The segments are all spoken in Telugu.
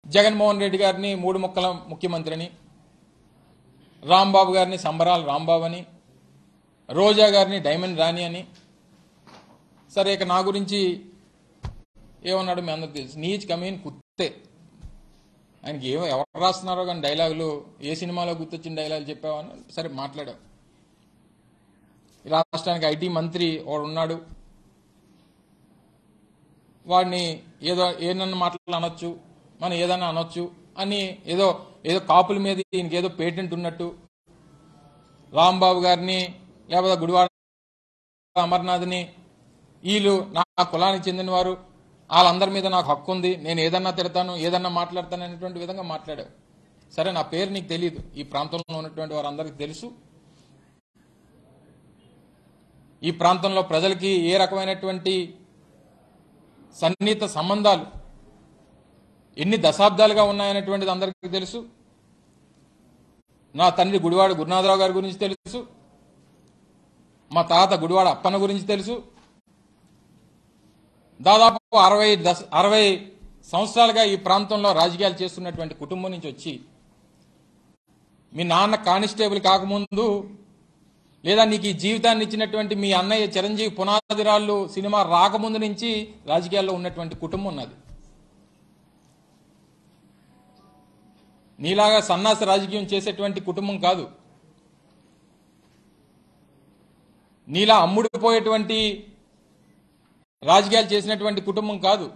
జగన్మోహన్ రెడ్డి గారిని మూడు ముక్కల ముఖ్యమంత్రిని రాంబాబు గారిని సంబరాల రాంబాబు అని రోజా గారిని డైమండ్ రాణి అని సరే ఇక నా గురించి ఏమన్నాడు మీ అందరికి తెలుసు నీచ్ కమీన్ కుత్తే ఆయనకి ఏమో ఎవరు రాస్తున్నారో కానీ డైలాగులు ఏ సినిమాలో గుర్తొచ్చిన డైలాగులు చెప్పావని సరే మాట్లాడావు ఈ రాష్ట్రానికి ఐటీ మంత్రి వాడు ఉన్నాడు వాడిని ఏదో ఏదన్నా మాటలు అనొచ్చు మనం ఏదన్నా అనొచ్చు అని ఏదో ఏదో కాపుల మీద ఈయనకి ఏదో పేటెంట్ ఉన్నట్టు రాంబాబు గారిని లేకపోతే గుడివాడ అమర్నాథ్ని వీళ్ళు నా కులానికి చెందినవారు వాళ్ళందరి మీద నాకు హక్కు ఉంది నేను ఏదన్నా తిడతాను ఏదన్నా మాట్లాడతాను అనేటువంటి విధంగా మాట్లాడావు సరే నా పేరు నీకు తెలియదు ఈ ప్రాంతంలో ఉన్నటువంటి వారందరికీ తెలుసు ఈ ప్రాంతంలో ప్రజలకి ఏ రకమైనటువంటి సన్నిహిత సంబంధాలు ఎన్ని దశాబ్దాలుగా ఉన్నాయనేటువంటిది అందరికీ తెలుసు నా తండ్రి గుడివాడ గురునాథరావు గారి గురించి తెలుసు మా తాత గుడివాడ అప్పన్న గురించి తెలుసు దాదాపు అరవై దశ అరవై సంవత్సరాలుగా ఈ ప్రాంతంలో రాజకీయాలు చేస్తున్నటువంటి కుటుంబం నుంచి వచ్చి మీ నాన్న కానిస్టేబుల్ కాకముందు లేదా నీకు ఈ జీవితాన్ని ఇచ్చినటువంటి మీ అన్నయ్య చిరంజీవి పునాదిరాళ్ళు సినిమా రాకముందు నుంచి రాజకీయాల్లో ఉన్నటువంటి కుటుంబం ఉన్నది నీలాగా సన్నాస రాజకీయం చేసేటువంటి కుటుంబం కాదు నీలా అమ్ముడుపోయేటువంటి రాజకీయాలు చేసినటువంటి కుటుంబం కాదు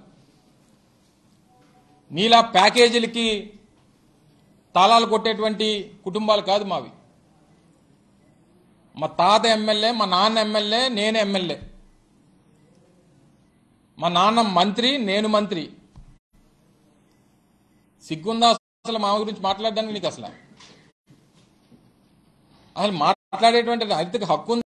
నీలా ప్యాకేజీలకి తాళాలు కొట్టేటువంటి కుటుంబాలు కాదు మావి మా తాత ఎమ్మెల్యే మా నాన్న ఎమ్మెల్యే నేను ఎమ్మెల్యే మా నాన్న మంత్రి నేను మంత్రి సిగ్గుందా అసలు మా గురించి మాట్లాడడానికి నీకు అసలు అసలు మాట్లాడేటువంటి రైతుకి హక్కు ఉంది